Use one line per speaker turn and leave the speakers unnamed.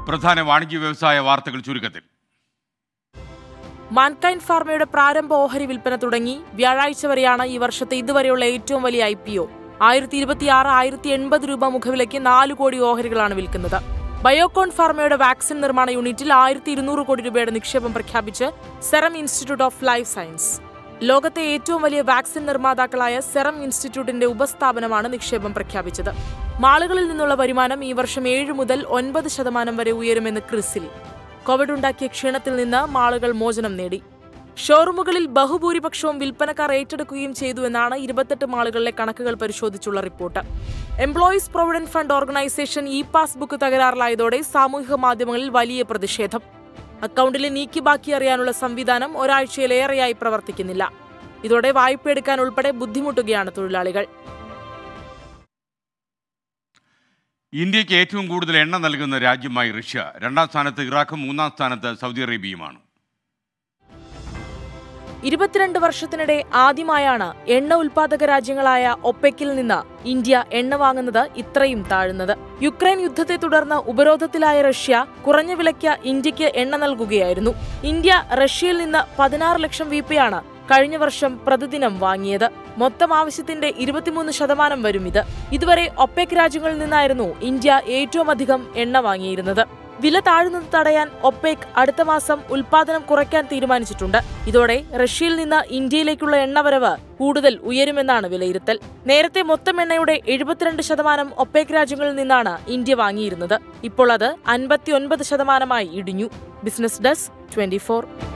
പ്രധാന വാണിജ്യ വ്യവസായ വാർത്തകൾ ചുരുക്കത്തിൽ
മാൻകൈൻ ഫാർമയുടെ പ്രാരംഭ ഓഹരി വിൽപ്പന തുടങ്ങി വ്യാഴാഴ്ച വരെയാണ് ഈ വർഷത്തെ ഇതുവരെയുള്ള ഏറ്റവും വലിയ ഐ പി ഒ ആയിരത്തി ഇരുപത്തിയാറ് ആയിരത്തി എൺപത് രൂപ മുഖവിലയ്ക്ക് നാല് കോടി ഓഹരികളാണ് വിൽക്കുന്നത് ബയോകോൺ ഫാർമയുടെ വാക്സിൻ നിർമ്മാണ യൂണിറ്റിൽ ആയിരത്തി ഇരുന്നൂറ് കോടി രൂപയുടെ നിക്ഷേപം പ്രഖ്യാപിച്ച് Serum Institute of Life Science ലോകത്തെ ഏറ്റവും വലിയ വാക്സിൻ നിർമ്മാതാക്കളായ സെറം ഇൻസ്റ്റിറ്റ്യൂട്ടിന്റെ ഉപസ്ഥാപനമാണ് നിക്ഷേപം പ്രഖ്യാപിച്ചത് മാളുകളിൽ നിന്നുള്ള വരുമാനം ഈ വർഷം ഏഴ് മുതൽ ഒൻപത് ശതമാനം വരെ ഉയരുമെന്ന് ക്രിസിൽ കോവിഡ് ഉണ്ടാക്കിയ ക്ഷീണത്തിൽ നിന്ന് മാളുകൾ മോചനം നേടി ഷോറൂമുകളിൽ ബഹുഭൂരിപക്ഷവും വിൽപ്പനക്കാർ ഏറ്റെടുക്കുകയും ചെയ്തു എന്നാണ് ഇരുപത്തെട്ട് മാളുകളിലെ കണക്കുകൾ പരിശോധിച്ചുള്ള report Employees Provident Fund Organisation E passbook തകരാറിലായതോടെ സാമൂഹിക മാധ്യമങ്ങളിൽ വലിയ പ്രതിഷേധം അക്കൗണ്ടിലെ നീക്കി ബാക്കി അറിയാനുള്ള സംവിധാനം ഒരാഴ്ചയിലേറെയായി പ്രവർത്തിക്കുന്നില്ല ഇതോടെ വായ്പ എടുക്കാൻ ഉൾപ്പെടെ ബുദ്ധിമുട്ടുകയാണ് തൊഴിലാളികൾ
ഇന്ത്യക്ക് ഏറ്റവും കൂടുതൽ എണ്ണ നൽകുന്ന രാജ്യമായി റഷ്യ രണ്ടാം സ്ഥാനത്ത് ഇറാഖും മൂന്നാം സ്ഥാനത്ത് സൗദി അറേബ്യയുമാണ്
ഇരുപത്തിരണ്ട് വർഷത്തിനിടെ ആദ്യമായാണ് എണ്ണ ഉൽപാദക രാജ്യങ്ങളായ ഒപ്പെക്കിൽ നിന്ന് ഇന്ത്യ എണ്ണ വാങ്ങുന്നത് ഇത്രയും താഴുന്നത് യുക്രൈൻ യുദ്ധത്തെ തുടർന്ന് ഉപരോധത്തിലായ റഷ്യ കുറഞ്ഞ വിലയ്ക്ക് ഇന്ത്യക്ക് എണ്ണ നൽകുകയായിരുന്നു ഇന്ത്യ റഷ്യയിൽ നിന്ന് പതിനാറ് ലക്ഷം വീപ്പയാണ് കഴിഞ്ഞ വർഷം പ്രതിദിനം വാങ്ങിയത് മൊത്തം ആവശ്യത്തിന്റെ ഇരുപത്തിമൂന്ന് ശതമാനം വരും ഇത് ഇതുവരെ ഒപ്പെക് രാജ്യങ്ങളിൽ നിന്നായിരുന്നു ഇന്ത്യ ഏറ്റവും അധികം എണ്ണ വാങ്ങിയിരുന്നത് വില താഴുന്നത് തടയാൻ ഒപ്പേക് അടുത്ത മാസം ഉൽപാദനം കുറയ്ക്കാൻ തീരുമാനിച്ചിട്ടുണ്ട് ഇതോടെ റഷ്യയിൽ നിന്ന് ഇന്ത്യയിലേക്കുള്ള എണ്ണവരവ് കൂടുതൽ ഉയരുമെന്നാണ് വിലയിരുത്തൽ നേരത്തെ മൊത്തം എണ്ണയുടെ എഴുപത്തിരണ്ട് ശതമാനം ഒപ്പേക് രാജ്യങ്ങളിൽ നിന്നാണ് ഇന്ത്യ വാങ്ങിയിരുന്നത് ഇപ്പോൾ അത് അൻപത്തിയൊൻപത് ശതമാനമായി ഇടിഞ്ഞു ബിസിനസ് ഡെസ്ക് ട്വന്റി